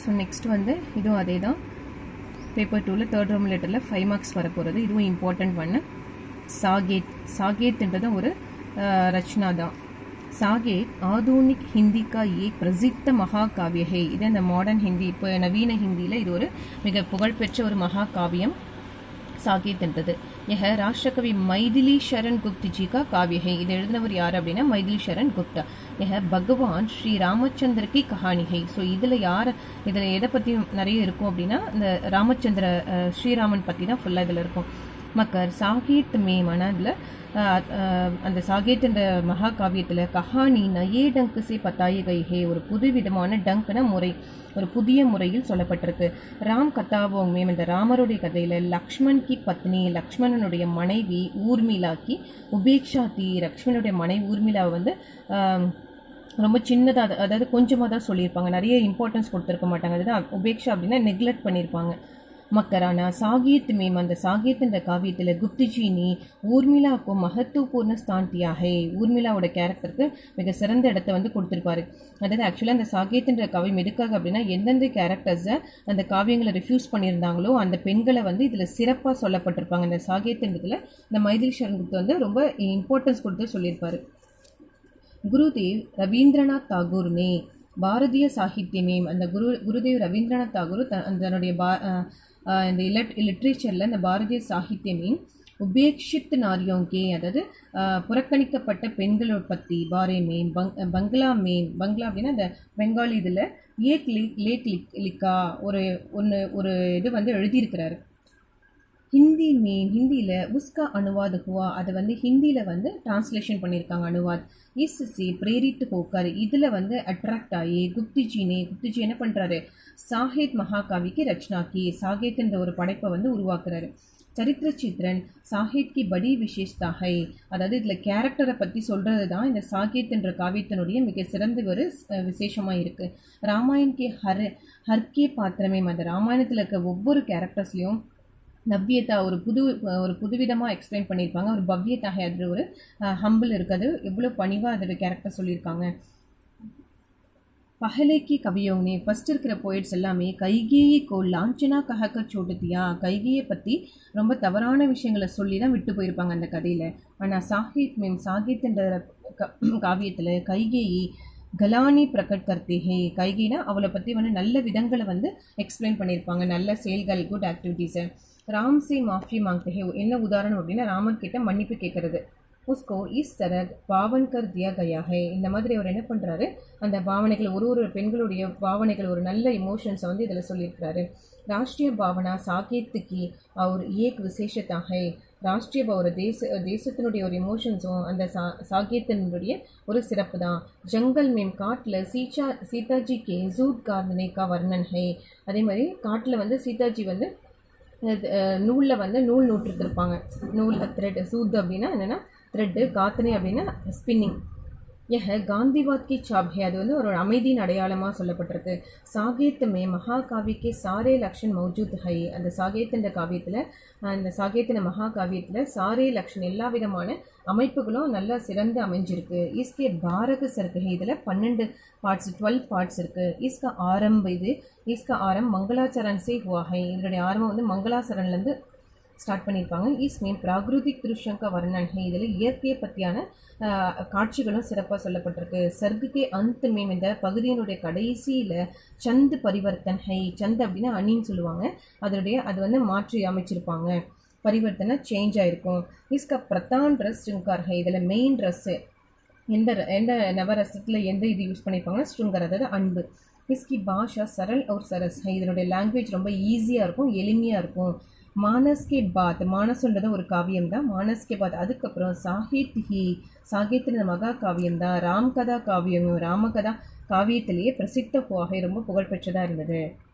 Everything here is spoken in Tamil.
ஸோ நெக்ஸ்ட் வந்து இதுவும் அதே தான் பேப்பர் டூவில் தேர்ட் ரோம் லெட்டரில் ஃபைவ் மார்க்ஸ் வரப்போகிறது இதுவும் இம்பார்ட்டன்ட் ஒன்று சாகேத் சாகேத்ன்றது ஒரு அஹ், ரச்சனா தான் சாகேத் ஆधुनिक हिंदी का एक प्रसिद्ध महाकाव्य है இது இந்த மாடர்ன் ஹிந்தி இப்போ நவீன ஹிந்தியில் இது ஒரு மிக புகழ்பெற்ற ஒரு மகாகாவியம் சாகேத் என்றது यह राष्ट्रकवि मैथिली शरण गुप्त जी का काव्य है இது எழுதினவர் யார் அப்படின்னா மைதிலி சரண் குப்தா यह பகவான் ஸ்ரீ ராமச்சந்திர கி கஹானி है ஸோ இதில் யார் இதில் எதை பற்றி நிறைய இருக்கும் அப்படின்னா இந்த ராமச்சந்திர அஹ், ஸ்ரீராமன் பற்றி தான் ஃபுல்லாக இதில் இருக்கும் மக்கர் சாகித் மே மனதில் அந்த சாகேத் என்ற மகாகாவியத்தில் கஹானி நயே டங்கு சே பத்தாய கை ஹே ஒரு புது விதமான டங்குன முறை ஒரு புதிய முறையில் சொல்லப்பட்டிருக்கு ராம் கதாவோங் மேம் இந்த ராமருடைய கதையில் லக்ஷ்மண் கி பத்னி லக்ஷ்மணனுடைய மனைவி ஊர்மிளா கி உபேக்ஷா தி லக்ஷ்மணனுடைய மனைவி ஊர்மிளாவை வந்து ஆம், ரொம்ப சின்னதாக அதாவது கொஞ்சமாக தான் சொல்லியிருப்பாங்க நிறைய இம்பார்ட்டன்ஸ் கொடுத்துருக்க மாட்டாங்க அதுதான் உபேக்ஷா அப்படின்னா நெக்லெக்ட் பண்ணியிருப்பாங்க மக்கரானா சாகித் மேம் அந்த சாகித் என்ற காவியத்தில் குப்திஜினி ஊர்மிளாவுக்கு மகத்துவபூர்ண ஸ்தான் தியா ஹே ஊர்மிளாவோட கேரக்டருக்கு மிக சிறந்த இடத்த வந்து கொடுத்துருப்பாரு அதாவது ஆக்சுவலாக அந்த சாகித் என்ற காவியம் எதுக்காக அப்படின்னா எந்தெந்த கேரக்டர்ஸை அந்த காவியங்களை ரிஃப்யூஸ் பண்ணியிருந்தாங்களோ அந்த பெண்களை வந்து இதில் சிறப்பாக சொல்லப்பட்டிருப்பாங்க இந்த சாகித் என்றதுல இந்த மைதில் சரண் குப்து வந்து ரொம்ப இம்பார்ட்டன்ஸ் கொடுத்து சொல்லியிருப்பாரு गुरुदेव ரவீந்திரநாத் தாகூர் ने பாரதிய சாகித்யமேம் அந்த குரு குருதேவ் ரவீந்திரநாத் தாகூர் த- தன்னுடைய பா அஹ், அஹ், இந்த இலட் லிட்ரேச்சரில் இந்த பாரதிய சாகித்யமேம் உபேக்ஷித் நாரியோங்கே அதாவது அஹ், புறக்கணிக்கப்பட்ட பெண்களோட பற்றி பாரே மேம் பங் பங்களா மேம் பங்களா அப்படின்னா இந்த பெங்காலி இதில் ஏக் லிக் லேக் லிக் லிக்கா ஒரு ஒன்று ஒரு இது வந்து எழுதியிருக்கிறாரு ஹிந்தி மீன் ஹிந்தியில் உஸ்கா அனுவாத் ஹுவா அதை வந்து ஹிந்தியில் வந்து டிரான்ஸ்லேஷன் பண்ணியிருக்காங்க அனுவாத் இஸ் சி பிரேரிட்டு போக்கர் இதில் வந்து அட்ராக்ட் ஆகி குப்திஜினே குப்திஜி என்ன பண்ணுறாரு சாஹித் மகாகாவிக்கு ரச்சனாக்கி சாகேத்ன்ற ஒரு படைப்பை வந்து உருவாக்குறாரு சரித்திர சித்ரன் சாஹித் கி படி விசேஷ்தா ஹை அதாவது இதில் கேரக்டரை பற்றி சொல்கிறது தான் இந்த சாகித் என்ற காவியத்தினுடைய மிக சிறந்த ஒரு அஹ், விசேஷமா இருக்கு ராமாயண் கே ஹர் ஹர்கே பாத்திரமே அந்த ராமாயணத்தில் இருக்க ஒவ்வொரு கேரக்டர்ஸ்லையும் நவ்யதா ஒரு புது ஒரு புதுவிதமாக எக்ஸ்பிளைன் பண்ணியிருப்பாங்க ஒரு பவ்யதா அது ஒரு ஹம்பிள் இருக்குது எவ்வளோ பணிவாக அதோட கேரக்டர் சொல்லியிருக்காங்க பஹலேக்கி கவியோங்னே ஃபர்ஸ்ட் இருக்கிற போயிட்ஸ் எல்லாமே கைகேயி கோ லாஞ்சனா கஹக்க சோட்டுத்தியா கைகேயை பற்றி ரொம்ப தவறான விஷயங்களை சொல்லி தான் விட்டு போயிருப்பாங்க அந்த கதையில் ஆனால் சாகித் மேம் சாகித் என்ற க- காவியத்தில் கைகேயி கலானி பிரகட் கர்த்தே ஹே கைகேனா அவளை பற்றி வந்து நல்ல விதங்களை வந்து எக்ஸ்பிளைன் பண்ணியிருப்பாங்க நல்ல செயல்கள் குட் ஆக்டிவிட்டீஸை ராம் சி மாஃபி மாங்தே ஹே என்ன உதாரணம் அப்படின்னா ராமன் கிட்ட மன்னிப்பு கேட்கறது உஸ்கோ இஸ் தரத் பாவன் கர் தியா கயா ஹே இந்த மாதிரி அவர் என்ன பண்ணுறாரு அந்த பாவனைகள் ஒரு ஒரு பெண்களுடைய பாவனைகள் ஒரு நல்ல இமோஷன்ஸை வந்து இதில் சொல்லியிருக்கிறாரு ராஷ்ட்ரிய பாவனா சாகேத்துக்கு அவர் ஏக் விசேஷத்தா ஹை ராஷ்ட்ரிய பா- ஒரு தேச தேசத்தினுடைய ஒரு இமோஷன்ஸும் அந்த சா சாகியத்தினுடைய ஒரு சிறப்பு தான் ஜங்கல் மேம் காட்டில் சீச்சா சீதாஜி கே ஜூட் கார்தனை கா வர்ணன் ஹை அதே மாதிரி காட்டில் வந்து சீதாஜி வந்து நூலில் வந்து நூல் நூற்றுருப்பாங்க நூல் த்ரெட் சூத் அப்படின்னா என்னென்னா த்ரெட்டு காத்தனை அப்படின்னா ஸ்பின்னிங் यह गांधीवाद की छाप है அது வந்து ஒரு அமைதியின் அடையாளமாக சொல்லப்பட்டிருக்கு சாகேத் மே மகாகாவி கே சாரே லக்ஷன் மௌஜூத் ஹை அந்த சாகேத் என்ற காவியத்தில் அந்த சாகேத்தின மகாகாவியத்தில் சாரே லக்ஷன் எல்லா விதமான அமைப்புகளும் நல்லா சிறந்து அமைஞ்சிருக்கு இஸ்கே பாரத சருக்கு இதில் பன்னெண்டு பார்ட்ஸ் டுவெல் பார்ட்ஸ் இருக்குது இஸ்கா ஆரம்ப இது இஸ்கா ஆரம் மங்களாச்சரண் சே ஹுவா ஹை இதனுடைய ஆரம்பம் வந்து மங்களாச்சரன்லேருந்து ஸ்டார்ட் பண்ணியிருப்பாங்க ஈஸ்மேன் பிராகிருதிக் திருஷங்க வர்ணன் ஹே இதில் இயற்கையை பற்றியான ஆஹ், காட்சிகளும் சிறப்பாக சொல்லப்பட்டிருக்கு சர்க்குக்கே அந்த மேம் இந்த பகுதியினுடைய கடைசியில் சந்து பரிவர்த்தன் ஹை சந்த் அப்படின்னா அணின்னு சொல்லுவாங்க அதனுடைய அது வந்து மாற்றி அமைச்சிருப்பாங்க பரிவர்த்தனை சேஞ்ச் ஆயிருக்கும் இஸ்கா பிரதான் ட்ரெஸ் ஸ்ருங்கார் ஹை இதில் மெயின் ட்ரெஸ்ஸு எந்த எந்த நவரசத்தில் எந்த இது யூஸ் பண்ணியிருப்பாங்கன்னா ஸ்ருங்கர் அதாவது அன்பு இஸ்கி பாஷா சரல் और சரஸ் ஹை இதனுடைய லாங்குவேஜ் ரொம்ப ஈஸியாக இருக்கும் எளிமையாக இருக்கும் மானஸ் கே பாத் மானஸ்ன்றது ஒரு காவியம் தான் மானஸ் கே பாத் அதுக்கப்புறம் சாஹித் ஹி சாகித்ய மகா காவியம் தான் ராம் கதா காவியம் ராமகதா காவியத்திலேயே பிரசித்த போகை ரொம்ப புகழ்பெற்றதாக இருந்தது